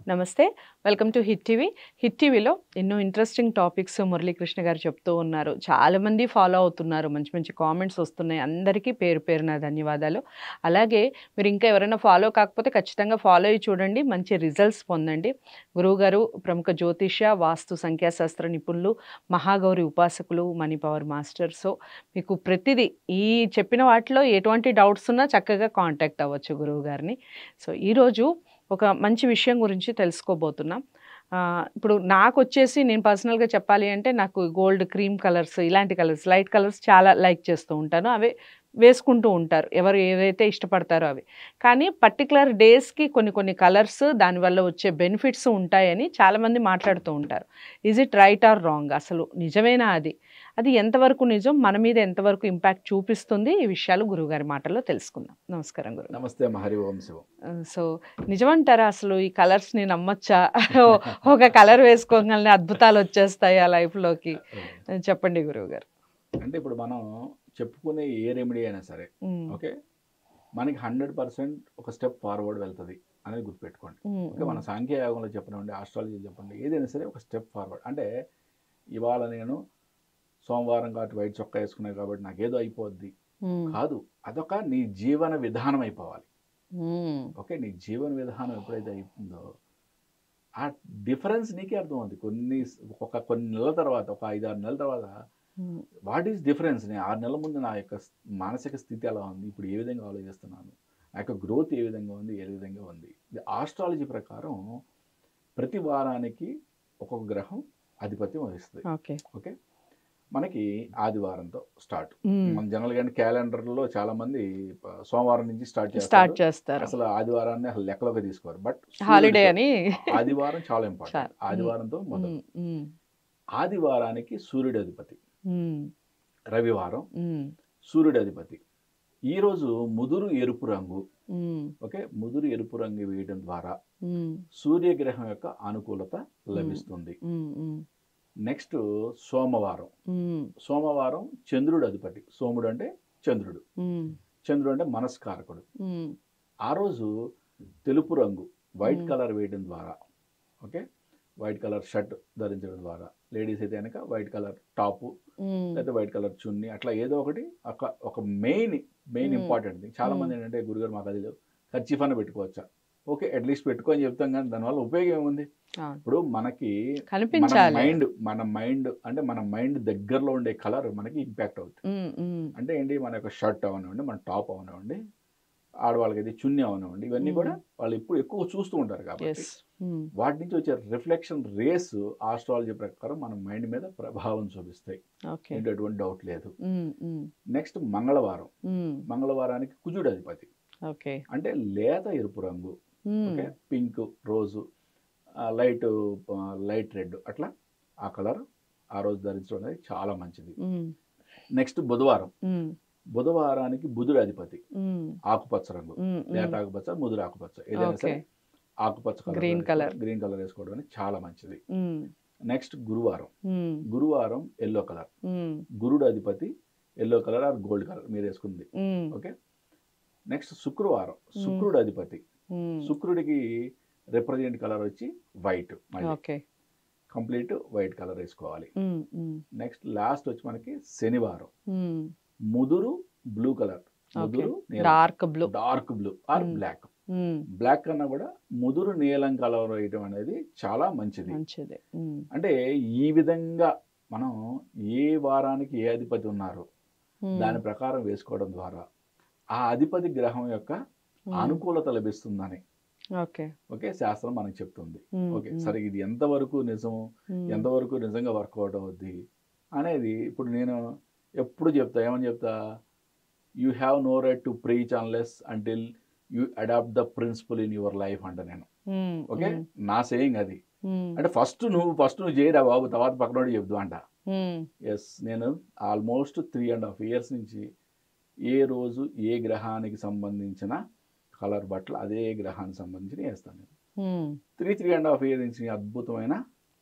నమస్తే welcome to Hit TV Hit టీవీలో ఎన్నో ఇంట్రెస్టింగ్ టాపిక్స్ మురళీకృష్ణ గారు చెప్తూ ఉన్నారు చాలామంది ఫాలో అవుతున్నారు మంచి మంచి కామెంట్స్ వస్తున్నాయి అందరికీ పేరు పేరున ధన్యవాదాలు అలాగే మీరు ఇంకా ఎవరైనా ఫాలో కాకపోతే ఖచ్చితంగా ఫాలో అయ్యి చూడండి మంచి రిజల్ట్స్ పొందండి గురువుగారు ప్రముఖ జ్యోతిష వాస్తు సంఖ్యాశాస్త్ర నిపుణులు మహాగౌరి ఉపాసకులు మనీ పవర్ మాస్టర్ సో మీకు ప్రతిదీ ఈ చెప్పిన వాటిలో ఎటువంటి డౌట్స్ ఉన్నా చక్కగా కాంటాక్ట్ అవ్వచ్చు గురువు గారిని సో ఈరోజు ఒక మంచి విషయం గురించి తెలుసుకోబోతున్నాం ఆ, ఇప్పుడు నాకు వచ్చేసి నేను పర్సనల్గా చెప్పాలి అంటే నాకు గోల్డ్ క్రీమ్ కలర్స్ ఇలాంటి కలర్స్ లైట్ కలర్స్ చాలా లైక్ చేస్తూ ఉంటాను అవే వేసుకుంటూ ఉంటారు ఎవరు ఏవైతే ఇష్టపడతారో అవి కానీ పర్టికులర్ డేస్కి కొన్ని కొన్ని కలర్స్ దానివల్ల వచ్చే బెనిఫిట్స్ ఉంటాయని చాలామంది మాట్లాడుతూ ఉంటారు is it right or wrong అసలు నిజమేనా అది అది ఎంతవరకు నిజం మన మీద ఎంతవరకు ఇంపాక్ట్ చూపిస్తుంది ఈ విషయాలు గురువుగారి మాటల్లో తెలుసుకుందాం నమస్కారం గురువు నమస్తే మహరి ఓం శివం సో నిజమంటారా అసలు ఈ కలర్స్ని నమ్మొచ్చా ఒక కలర్ వేసుకోగానే అద్భుతాలు వచ్చేస్తాయి ఆ లైఫ్లోకి చెప్పండి గురువు గారు అంటే ఇప్పుడు మనం చెప్పుకునే ఏ రెమెడీ అయినా సరే ఓకే మనకి హండ్రెడ్ పర్సెంట్ ఒక స్టెప్ ఫార్వర్డ్ వెళ్తుంది అనేది గుర్తుపెట్టుకోండి ఓకే మన సాంఖ్యయోగంలో చెప్పనివ్వండి ఆస్ట్రాలజీ చెప్పండి ఏదైనా సరే ఒక స్టెప్ ఫార్వర్డ్ అంటే ఇవాళ నేను సోమవారం కాబట్టి వైట్ చొక్కా వేసుకున్నాను కాబట్టి నాకు ఏదో అయిపోద్ది కాదు అదొక నీ జీవన విధానం అయిపోవాలి ఓకే నీ జీవన విధానం ఎప్పుడైతే అయిపోయిందో ఆ డిఫరెన్స్ నీకే అర్థమవుతుంది కొన్ని ఒక కొన్ని నెలల తర్వాత ఒక ఐదు ఆరు నెలల తర్వాత వాట్ ఈస్ డిఫరెన్స్ నేను ఆరు నెలల ముందు నా యొక్క మానసిక స్థితి ఎలా ఉంది ఇప్పుడు ఏ విధంగా ఆలోచిస్తున్నాను నా యొక్క గ్రోత్ ఏ విధంగా ఉంది ఏ విధంగా ఉంది ఇది ఆస్ట్రాలజీ ప్రకారం ప్రతి వారానికి ఒక్కొక్క గ్రహం ఆధిపత్యం వహిస్తుంది ఓకే ఓకే మనకి ఆదివారంతో స్టార్ట్ మన జనరల్ గా క్యాలెండర్లో చాలా మంది ప- సోమవారం నుంచి స్టార్ట్ స్టార్ట్ చేస్తారు చేస్తారు అసలు ఆదివారాన్ని అసలు లెక్కలోకి తీసుకోరు బట్ హాలిడే అని ఆదివారం చాలా ఇంపార్టెంట్ చాలా. ఆదివారంతో మొదలు ఉమ్, ఉమ్, ఆదివారానికి సూర్యుడి అధిపతి ఉమ్, రవివారం ఉమ్, సూర్యుడి అధిపతి ఈరోజు ముదురు ఎరుపు రంగు ఉమ్, ఓకే ముదురు ఎరుపు రంగు వేయడం ద్వారా ఉమ్, సూర్యగ్రహం యొక్క అనుకూలత లభిస్తుంది ఉమ్, ఉమ్, నెక్స్ట్ సోమవారం ఉమ్, సోమవారం చంద్రుడు అధిపతి సోముడు అంటే చంద్రుడు ఉమ్, చంద్రుడు అంటే మనస్కారకుడు ఉమ్, ఆ రోజు తెలుపు రంగు వైట్ Hmm. కలర్ వేయడం ద్వారా ఓకే వైట్ కలర్ షర్ట్ ధరించడం ద్వారా లేడీస్ అయితే కనుక వైట్ కలర్ టాపు ఉమ్, లేదా వైట్ కలర్ చున్నీ అట్లా ఏదో ఒకటి ఒక ఒక main main Hmm. Important thing చాలా Hmm. మంది ఏంటంటే గురుగారు మాకు అది లేవు ఖర్చీఫ్ అని పెట్టుకోవచ్చా ఓకే అట్లీస్ట్ పెట్టుకో అని చెప్తాం కానీ దానివల్ల ఉపయోగం ఏముంది అవును. ఇప్పుడు మనకి మన కనిపించాలి మైండ్ మన మైండ్ అంటే మన మైండ్ దగ్గరలో ఉండే కలర్ మనకి ఇంపాక్ట్ అవుతుంది ఉమ్, ఉమ్, అంటే ఏంటి మన యొక్క షర్ట్ అవనివ్వండి మన టాప్ అవనివ్వండి ఆడవాళ్ళకి అయితే చున్నీ అవనివ్వండి ఇవన్నీ Hmm. కూడా వాళ్ళు ఇప్పుడు ఎక్కువ చూస్తూ ఉంటారు కాబట్టి yes, ఉమ్, వాటి నుంచి వచ్చే రిఫ్లెక్షన్ రేస్ ఆస్ట్రాలజీ ప్రకారం మన మైండ్ మీద ప్రభావం చూపిస్తాయి ఓకే ఏంటి ఎటువంటి డౌట్ లేదు ఉమ్, ఉమ్, నెక్స్ట్ మంగళవారం ఉమ్, మంగళవారానికి కుజుడు అధిపతి ఓకే అంటే లేత ఎరుపు రంగు ఉమ్, ఓకే పింక్ రోజు లైట్ లైట్ రెడ్ అట్లా ఆ కలర్ ఆ రోజు ధరించడం అనేది చాలా మంచిది ఉమ్, నెక్స్ట్ బుధవారం ఉమ్, బుధవారానికి బుధుడు అధిపతి ఉమ్, ఆకుపచ్చ రంగు ఉమ్, లేత ఉమ్, ఆకుపచ్చ ముదురు ఆకుపచ్చ ఏదైనా ఓకే సరే ఆకుపచ్చ colour Green colour. Green colour వేసుకోవడం అనేది చాలా మంచిది ఉమ్, నెక్స్ట్ గురువారం ఉమ్, గురువారం ఎల్లో కలర్ ఉమ్, గురుడు అధిపతి yellow colour or gold colour మీరు వేసుకుంది ఉమ్, ఓకే నెక్స్ట్ శుక్రవారం శుక్రుడు అధిపతి ఉమ్, శుక్రుడికి రిప్రజెంట్ కలర్ వచ్చి వైట్ మళ్ళీ ఓకే కంప్లీట్ వైట్ కలర్ వేసుకోవాలి ఉమ్, ఉమ్, నెక్స్ట్ లాస్ట్ వచ్చి మనకి శనివారం ఉమ్, ముదురు బ్లూ కలర్ ఓకే ముదురు dark blue dark blue or Hmm. Black um, black కన్నా కూడా ముదురు నీలం కలర్ వేయడం అనేది చాలా మంచిది మంచిది ఉమ్, అంటే ఈ విధంగా మనం ఏ వారానికి ఏ అధిపతి ఉన్నారు ఉమ్, దాని ప్రకారం వేసుకోవడం ద్వారా ఆ అధిపతి గ్రహం యొక్క ఉమ్, అనుకూలత లభిస్తుందని ఓకే ఓకే శాస్త్రం మనకు చెప్తుంది ఉమ్, ఓకే ఉమ్, సరే ఇది ఎంతవరకు నిజం ఉమ్, ఎంతవరకు నిజంగా వర్కౌట్ అవుద్ది అనేది ఇప్పుడు నేను ఎప్పుడు చెప్తా ఏమని చెప్తా you have no right to preach unless until you adopt the principle in your life అంట నేను ఉమ్, ఓకే ఉమ్, నా సేయింగ్ అది ఉమ్, అంటే ఫస్ట్ నువ్వు ఫస్ట్ నువ్వు చేయరా బాబు తర్వాత పక్కనోడు చెప్దు అంట ఉమ్, ఎస్ నేను almost three and half years నుంచి ఏ రోజు ఏ గ్రహానికి సంబంధించిన కలర్ బట్టలు అదే గ్రహానికి సంబంధించిన వేస్తాను నేను um, three three and half year నుంచి అద్భుతమైన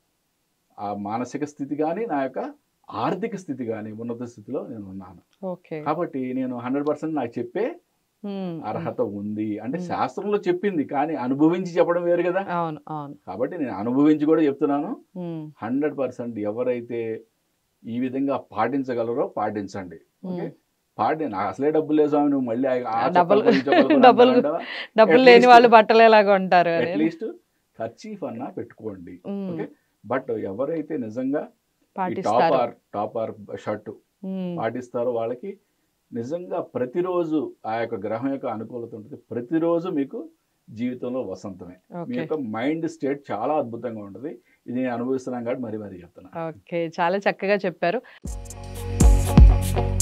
ఆ మానసిక స్థితి కానీ నా యొక్క ఆర్థిక స్థితి కానీ ఉన్నత స్థితిలో నేను ఉన్నాను ఓకే కాబట్టి నేను హండ్రెడ్ పర్సెంట్ నాకు చెప్పే ఉమ్, అర్హత ఉంది అంటే మ్మ్. శాస్త్రంలో చెప్పింది కానీ అనుభవించి చెప్పడం వేరు కదా అవును అవును కాబట్టి నేను అనుభవించి కూడా చెప్తున్నాను ఉమ్, హండ్రెడ్ పర్సెంట్ ఎవరైతే ఈ విధంగా పాటించగలరో పాటించండి ఓకే ఉమ్. పాటి నాకు అసలే డబ్బులు లేదు స్వామి నువ్వు మళ్ళీ ఆ- ఆ డబ్బులు- చెప్పలు, ఈ చెప్పలు కూడా డబ్బులు- అంటావా? డబ్బులు At లేని least- వాళ్ళు బట్టలు ఎలాగో ఉంటారు అని అట్లీస్ట్ ఖర్చీఫ్ అన్నా పెట్టుకోండి ఉమ్, ఓకే బట్ ఎవరైతే నిజంగా ఈ పాటిస్తారు టాపర్ టాపర్ షర్ట్ ఉమ్, పాటిస్తారో వాళ్ళకి నిజంగా ప్రతిరోజు ఆ యొక్క గ్రహం యొక్క అనుకూలత ఉంటుంది ప్రతిరోజు మీకు జీవితంలో వసంతమే మీ ఓకే యొక్క మైండ్ స్టేట్ చాలా అద్భుతంగా ఉంటుంది ఇది నేను అనుభవిస్తున్నాను కాబట్టి మరీ మరీ చెప్తున్నాను ఓకే చాలా చక్కగా చెప్పారు